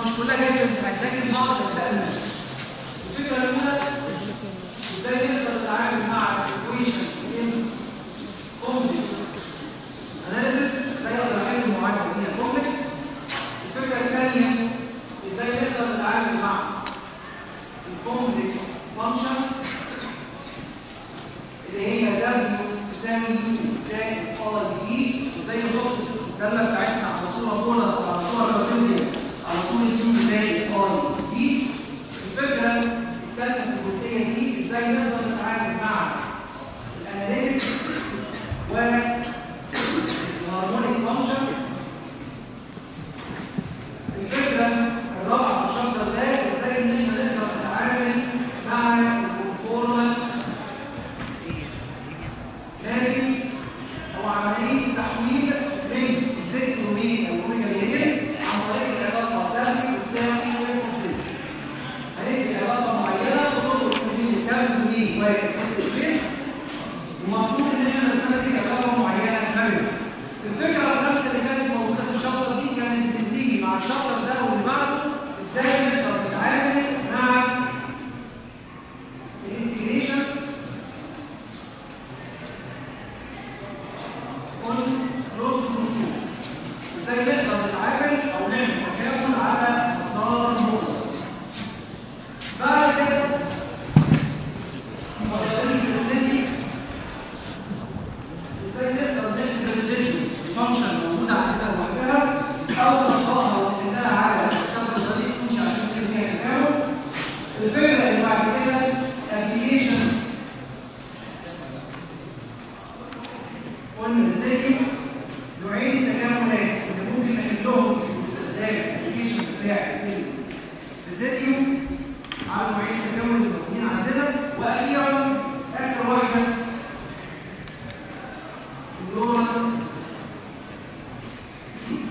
مش كلها جايه في الامتحان لكن بعض الاجزاء منها الفكره الاولى ازاي نقدر نتعامل مع الايكويشنز ان كومبلكس اناليسيس ازاي اقدر احل المعادله دي كومبلكس الفكره الثانيه ازاي نقدر نتعامل مع الكومبلكس فانكشن اللي هي دبليو تساوي يو زائد اي دي ازاي نحط الداله بتاعتنا على صوره بولر او على صوره كارتيزيان على صوره يو زائد اي دي الفكره الثالثه في الجزئيه دي ازاي نقدر نتعامل مع الاناليتيك والهارمونيك فانكشن الفكره الرابعه في الشابتر ده ازاي ان احنا نقدر نتعامل مع الكونفورمال لكن هو عمليه تحويل من الزيت دومين او اوميجا لير عن طريق العلاقه الدم بتساوي اف زد هندي علاقه معينه تربط بين الدم دومين والزيت دومين ومطلوب ان احنا نستخدم علاقه معينه ما بينهم الفكره نفس اللي كانت موجوده في الشابتر دي كانت بتنتهي مع الشابتر ده واللي بعده ازاي نقدر نتعامل مع الانتجريشن on closed control ازاي نقدر نتعامل او نعمل تكامل على مسار النقطه بعد كده نظريه الريزيدي ازاي نقدر نحسب الريزيدي فانكشن موجوده عندنا لوحدها او نطبقها ونحلها على مستوى نظريه كوشي عشان نعمل فيها تكامل الفكره اللي بعد كده ابليكيشنز قلنا ازاي نوعين التكاملات اللي ممكن نحلهم باستخدام الابلكيشن بتاع زي ريزيديو على نوعين التكامل اللي موجودين عندنا واخيرا اخر واحده اللورنس سيت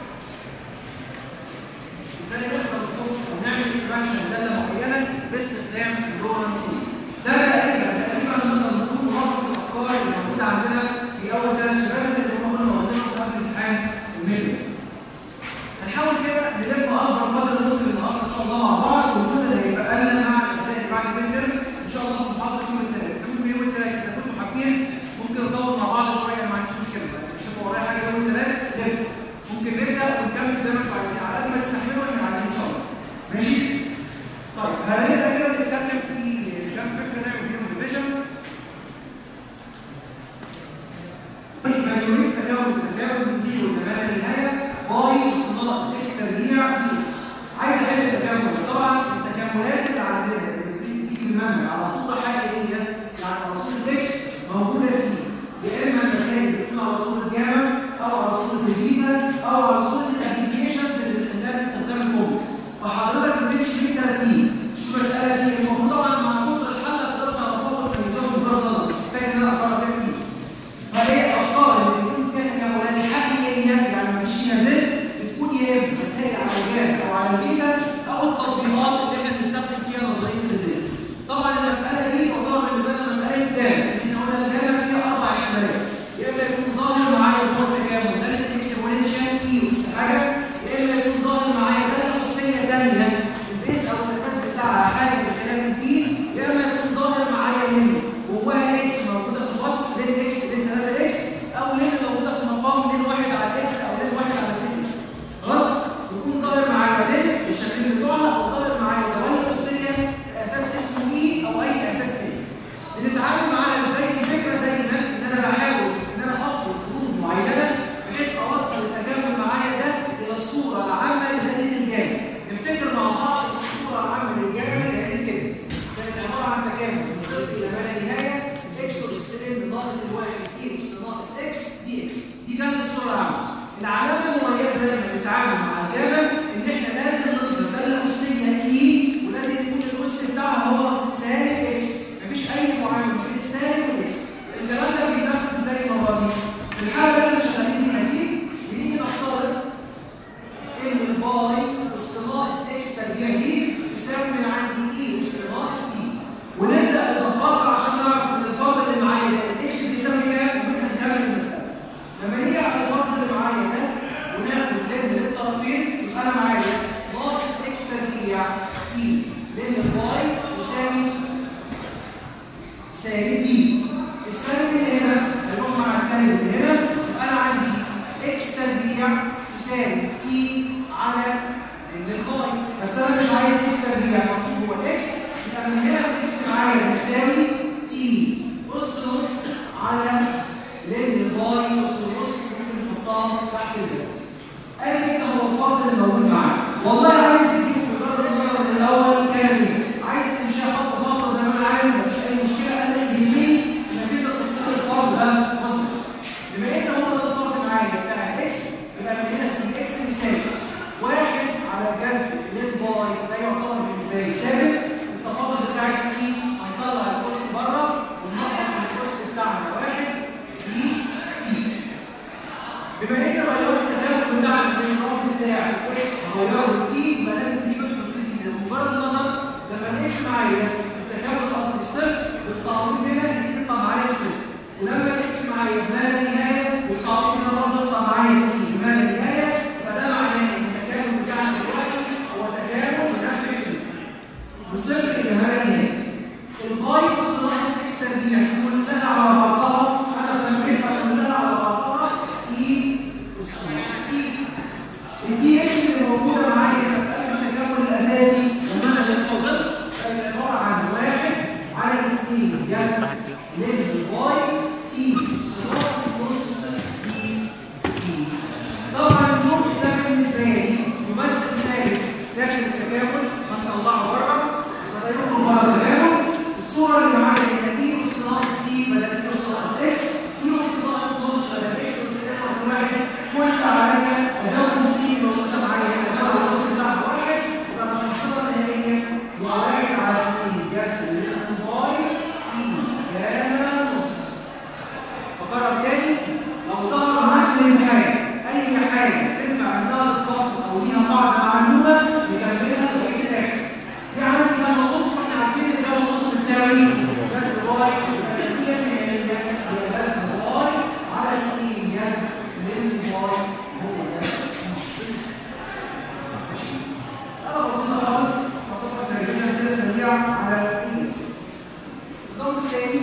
ازاي نقدر نحط او نعمل اكسبانشن داله معينه باستخدام اللورنس سيت ده تقريبا تقريبا نقدر نقول ملخص الافكار اللي موجوده عندنا في اول ثلاث شباب اللي هم كنا واخدينهم قبل امتحان الميدل هنحاول كده نلف اكبر قدر ممكن النهارده ان شاء الله مع بعض والجزء اللي هيبقى لنا مع الاجزاء اللي بعد الميدل ان شاء الله في محاضره يوم الثلاث ممكن يوم الثلاث اذا كنتوا حابين ممكن نطول مع بعض شويه ما عنديش مشكله مش هيبقى ورايا حاجه يوم الثلاث نبدا ممكن نبدا ونكمل زي ما انتوا عايزين على قد ما تستحملوا احنا قاعدين ان شاء الله ماشي طيب هنبدا كده نتكلم في كام فكره نعمل فيهم ريفيجن يبقى يريد تجاوز التجاوز من زيرو لما لا نهايه باي اس ناقص اكس تربيع دي اكس عايز احل التكامل طبعا التكاملات اللي عندنا اللي بتيجي تيجي المنهج على صوره حقيقيه يعني على صوره اكس موجوده فيه يا اما المسائل بتكون على صوره جاما او على صوره البيتا او على صوره الابلكيشنز اللي بنحلها باستخدام الكومبس فحضرتك بتمشي من 30 شوف المساله دي المفروض طبعا مع كتر الحل هتقدر تعرفها وتميزها مجرد نظر مش محتاج ان انا اقرا فيها كتير فهي الافكار اللي بيكون فيها تكاملات حقيقيه يعني مش نازل بتكون يا اما مسائل على الجاب او على البيتا او التطبيقات اللي احنا بنستخدم فيها نظريه الرساله. طبعا المساله دي تعتبر بالنسبه لنا مساله قدام لان قلنا الجامع فيها اربع احتمالات يا اما يكون ظاهر معايا الدور تكامل ده الاكسبوننشال اي اس حاجه يا اما يكون ظاهر معايا ده الاسيه ثانيه البيس او الاساس بتاعها حاجه بخلاف الاي يا اما يكون ظاهر معايا لين جواها اكس موجوده في الوسط لين اكس لين 3 اكس او لين موجوده في مقام لين واحد على اكس او لين واحد على 2 اكس خلاص يكون ظاهر معايا لين الشكلين بتوعنا او ظاهر معايا دوال اسيه اساس اسمه اي او اي اساس تاني بنتعامل معاها ازاي الفكره دايما ان انا بحاول ان انا افرض فروض معينه بحيث اوصل التكامل معايا ده الى الصوره العامه لداله الجانب نفتكر مع بعض الصوره العامه للجانب كانت كده كانت عباره عن تكامل من صفر الى ما لا نهايه اكس اس ان ناقص الواحد اي اس ناقص اكس دي اكس دي كانت الصوره العامه العلامه المميزه لما بنتعامل مع الجانب ان احنا لازم نظهر داله اسيه اي ولازم يكون الاس بتاعها هو سالب اكس مفيش اي معامل بين السالب والاكس الكلام ده بيتنفذ ازاي المره دي في الحاله اللي احنا شغالين بيها دي بنيجي نفترض ان الباي اس ناقص اكس تربيع دي تساوي من عندي اي اس ناقص تي ونبدا نظبطها عشان نعرف ان الفرض اللي معايا ده الاكس بيساوي كام ومنها نكمل المساله لما نيجي على الفرض اللي معايا ده وناخد لين للطرفين يبقى انا معايا ناقص تربيع مكتوب هو اكس يبقى من هنا الاكس معايا يساوي تي اس نص على لين الباي اس نص ممكن نحطها تحت الجذر ادي كده هو الفرض اللي موجود معانا والله عايز تجيب مجرد النظر من الاول كامل عايز تمشيها خط خط زي ما انا عامل مفيش اي مشكله انا اللي يهمني انك انت تحط الفرض ده مظبوط بما ان هو ده الفرض معايا بتاع اكس يبقى من هنا تي اكس يساوي واحد على جذر لين باي ده يعتبر بالنسبه لي ثابت التفاضل بتاع تي هنطلع القص بره وننقص من القص بتاعنا واحد دي تي بما ان غيروا التداول بتاع الرمز بتاع اكس غيروا تي يبقى لازم تجيب الحدود الجديده بمجرد النظر لما الاكس معايا التكامل الاصلي بصفر بالتعويض هنا يبتدي يطلع معايا بصفر ولما الاكس معايا بما لا نهايه والتعويض هنا برضه يطلع معايا تي بما لا نهايه فده معناه ان التكامل بتاعنا دلوقتي هو تكامل بنفس القيمه بصفر الى ما لا نهايه الباي اس ناقص اكس تربيع كلها على بعضها انا سميتها كلها على بعضها اي اس ناقص اي الدي اكس اللي موجوده معايا في قلب التكامل الاساسي لما انا بفضل هي عباره عن واحد على اثنين جذر لين باي تي اس ناقص نص دي تي طبعا النص ده بالنسبه لي يمثل ثابت داخل التكامل هنطلعه بره فده يخرج بره التكامل الصوره اللي معايا هي اي اس ناقص سي بدل اي اس ناقص اكس اي اس ناقص نص بدل اكس اس ناقص واحد كل عليا ازود تي موجوده معايا ازود النص بتاعها واحد يبقى المحصله النهائيه هو واحد على اثنين جذر لين باي اي جاما نص فكرر تاني لو ظهر معاك في الامتحان اي حاجه تنفع انها تتفصل او ليها قاعده معلومه نكملها لغايه الاخر يعني لما نبص احنا عارفين ان ده نص بتساوي جذر واي يبقى النتيجه النهائيه هي جذر واي على 2 جذر من واي هو ده ماشي مساله بسيطه خالص هتبقى ترجمه كده سريعه على ايه النظام الثاني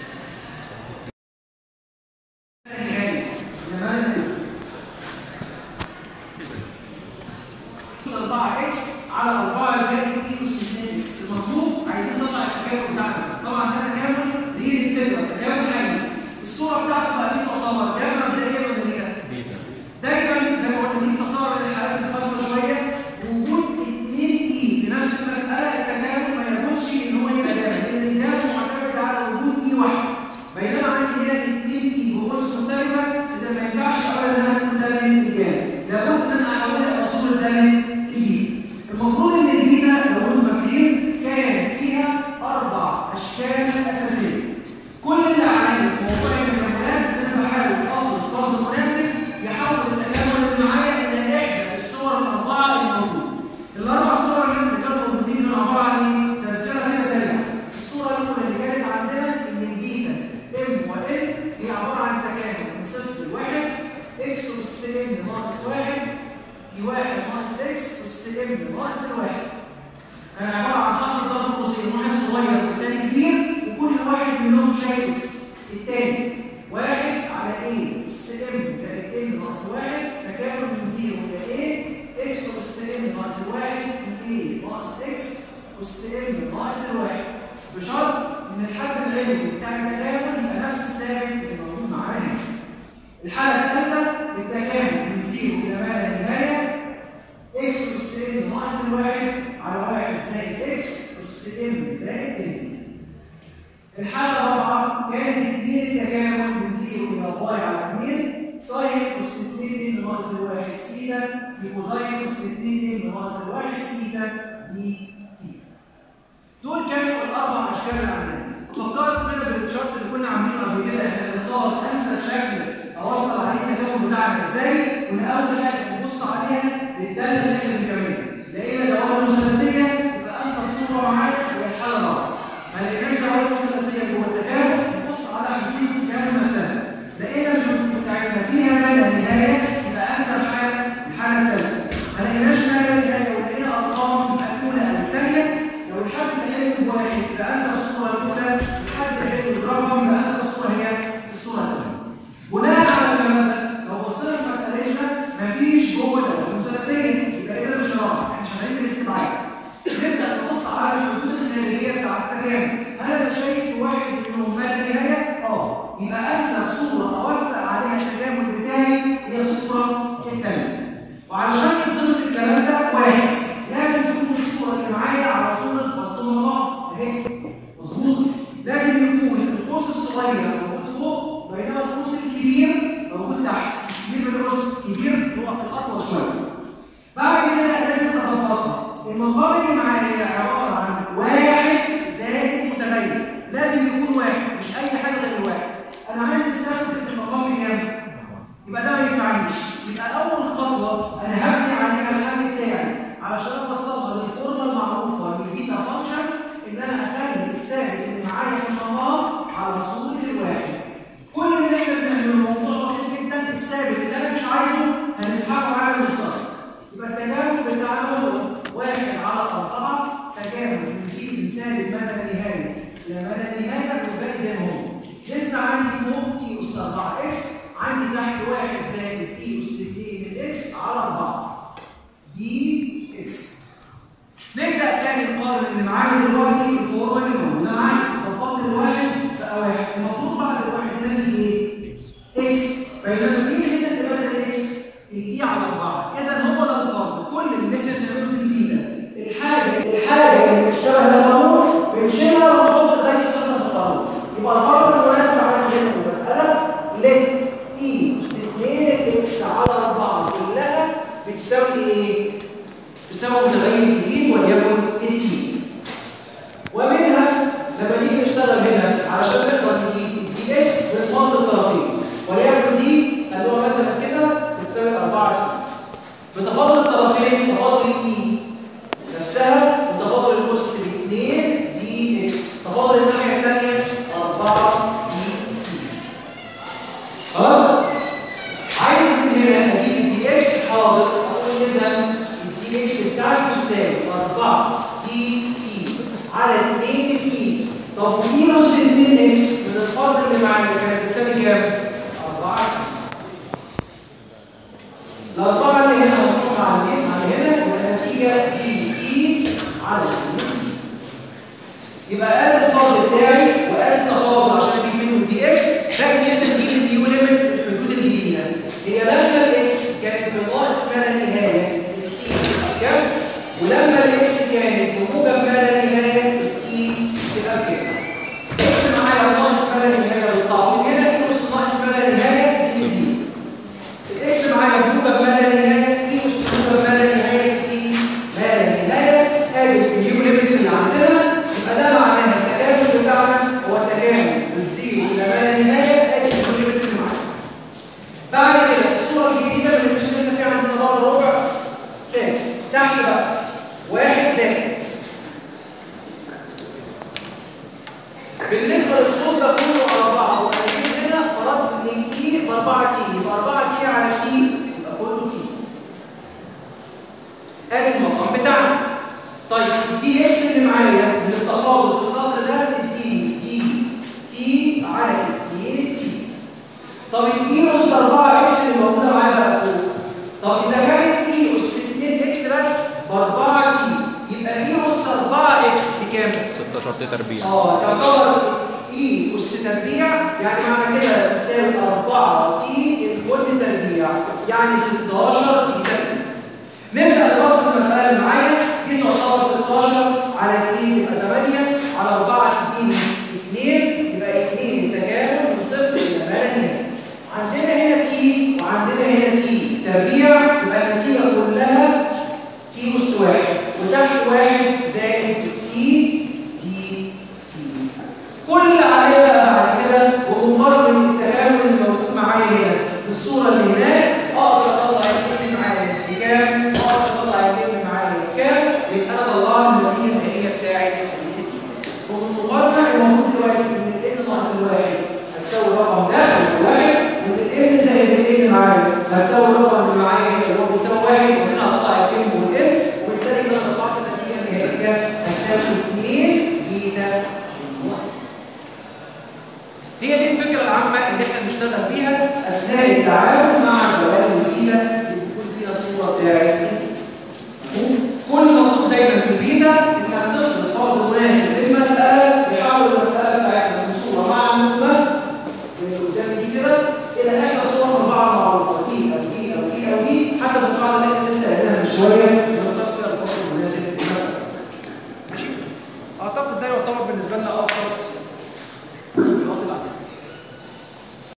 اكس على 4 زائد اي اس 2 اكس المطلوب عايزين نطلع التكامل بتاعنا طبعا ده تكامل ليه التجربه تكامل حقيقي الصوره بتاعته بقى دي تعتبر جامعه بدائيه ولا كده دايما زي ما قلنا دي تعتبر الحالات الخاصه شويه وجود 2 اي في نفس المساله التكامل ما يجوزش ان هو يبقى جامع لان الجامع معتمد على وجود اي واحد بينما عندي هنا 2 اي بغرز مختلفه اذا ما ينفعش ابدا ان انا اكون داله الجامع لابد ان انا احولها الى اصول داله البيتا المفروض ان البيتا لو انتم فاكرين كان فيها اربع اشكال اساسيه كل اللي عليا في موضوع التكاملات ان انا بحاول افرض فرض مناسب يحول التكامل اللي معايا الى احدى الصور الاربعه الموجوده الاربع صور اللي انت كانوا موجودين دول عباره عن ايه؟ تذكره كده سريعه الصوره الاولى اللي كانت عندنا ان البيتا ام وان هي عباره عن تكامل من صفر لواحد اكس اس ام ناقص واحد في واحد ناقص اكس اس ام ناقص الواحد كان عباره عن حاصل ضرب قوسين واحد صغير والتاني كبير وكل واحد منهم شايل التاني واحد على ايه اس ام زائد ام ناقص واحد تكامل من زيرو الى ايه اكس اس ام ناقص الواحد في ايه ناقص اكس اس ام ناقص الواحد بشرط ان الحد العلمي بتاع التكامل يبقى نفس الثابت اللي موجود معانا هنا. الحاله الثالثه التكامل من زيرو الى ما لا نهايه اكس اس ام ناقص الواحد على واحد زائد اكس اس ام زائد ام الحالة الرابعة كانت 2 التكامل من 0 إلى باي على 2 ساين أس 2 ام ناقص الواحد سيتا بكوزاين أس 2 ام ناقص الواحد سيتا دي ثيتا. دول كانوا الأربع أشكال اللي عندنا. فكرت كده بالتشارت اللي كنا عاملينه قبل كده احنا بنختار أنسب شكل أوصل عليه التكامل بتاعنا إزاي ونأول حاجة نبص عليها للدالة اللي احنا بنكملها. لقينا دوائر مثلثية يبقى أنسب صورة معانا هي الحالة الرابعة. ما لقيناش دوائر مثلثيه جوه التكامل نبص على حدود التكامل نفسها لقينا الحدود بتاعتنا فيها ما لا نهايه يبقى انسب حاله الحاله الثالثه ما لقيناش ما لا نهايه ولقينا ارقام الاولى او الثانيه لو الحد العلمي بواحد يبقى انسب الصوره الاولى الحد العلمي برقم يبقى انسب الصوره هي الصوره الثانيه بناء على الكلام ده لو بصينا في مسألتنا مفيش جوه ده مثلثيه يبقى الى ما لا نهايه والباقي زي ما هو لسه عندي فوق اي اس 4 اكس عندي تحت 1 زائد اي اس 2 الاكس على 4 دي اكس نبدا تاني نقارن اللي معانا دلوقتي الفورمه اللي موجوده معايا ظبطت الواحد بقى واحد المفروض بعد الواحد ده في ايه؟ اكس فلما نيجي هنا تبادل الاكس الاي على 4 اذا هو ده الفرق كل اللي احنا بنعمله في البيئه الحاجه الحاجه اللي مش شبه القانون بنشيلها ونحط زي صورة القانون يبقى الفرق المناسب على كده في المساله لت اي اس 2 اكس على 4 كلها بتساوي ايه؟ بتساوي متغير جديد وليكن التي ومنها لما نيجي نشتغل هنا علشان نقدر نجيب دي اكس بنفضل الطرفين وليكن دي خلوها مثلا كده بتساوي 4 تي بتفاضل الطرفين تفاضل الاي نفسها وتفاضل الاس الاثنين دي اكس تفاضل الناحيه الثانيه 4 دي تي خلاص عايز من هنا اجيب الدي اكس حاضر اقول اذا الدي اكس بتاعتي تساوي 4 دي تي على 2 اي طب اي اس 2 اكس من الفرض اللي معايا كانت بتساوي كام؟ 4 تي الأربعة اللي هنا مطروحة على على هنا يبقى النتيجة دي تي على 2 تي يبقى ادي الفرض بتاعي وادي التفاضل عشان اجيب منه دي اكس باقي ان انت تجيب النيو ليميتس الحدود الجديده هي لما الاكس كانت بناقص ما لا نهايه التي كام ولما الاكس كانت بموجب ما لا نهايه التي تبقى كام اكس معايا ناقص ما لا نهايه والتعويض هنا اي اس ناقص ما لا نهايه دي زيرو الاكس معايا بموجب ما لا نهايه اي اس موجب ما لا نهايه دي ما لا نهايه ادي النيو ليميتس اللي عندنا يبقى ده معناه التكامل بتاعنا هو تكامل الزيرو الى ما لا نهايه ادي النيو ليميتس اللي معانا بعد كده الصوره الجديده اللي اكتشفنا فيها عندنا بره ربع ثابت تحت بقى واحد زائد بالنسبه للقوس ده كله على بعض وقايلين هنا فرضت ان الاي ب 4 تي يبقى 4 تي على تي يبقى كله تي ادي المقام بتاعنا طيب الدي اكس اللي معايا من التفاضل في السطر ده تديني تي تي على 2 تي طب الاي اس 4 اكس اللي موجوده معايا بقى فوق طب اذا كانت اي اس 2 اكس بس ب 4 تي يبقى اي اس 4 اكس بكام؟ 16 تي تربيع اه تعتبر اي اس تربيع يعني معنى كده تساوي 4 تي الكل تربيع يعني 16 تي تربيع نبدا دراسه المساله اللي معايا دي تعتبر 16 على 2 يبقى 8 على 4 2 2 يبقى 2 تكامل من صفر الى ما لا نهايه عندنا هنا تي وعندنا هنا تي تربيع يبقى النتيجه كلها تي اس واحد وتحت واحد زائد تي دي تي كل اللي عليا بقى بعد كده وبمقارنه التكامل اللي موجود معايا هنا بالصوره اللي هناك اقدر اطلع الاثنين معايا بكام؟ اقدر اطلع الاثنين معايا بكام؟ يبقى انا طلعت النتيجه النهائيه بتاعت وبالمقارنه المفروض دلوقتي ان ال ناقص الواحد هتساوي الرقم ده واحد وان ال زائد ال معايا هتساوي الرقم اللي معايا هنا اللي هو بيساوي واحد وهنا هطلع الاثنين والال وبالتالي انا طلعت النتيجه النهائيه هتساوي 2 بيتا هي دي الفكره العامه اللي احنا بنشتغل بيها اثناء التعامل مع الجوال الجديده اللي بيكون فيها الصوره بتاعت كل مطلوب دايما في البيتا انك تفرض فرض مناسب للمساله بيحول المساله بتاعتنا من صوره مع المفهم زي اللي قدامي دي كده الى احدى صور من بعض معروفه دي او دي او دي او دي حسب القاعده اللي احنا لسه قايلينها من شويه ونختار فيها الفرض المناسب للمساله ماشي اعتقد ده يعتبر بالنسبه لنا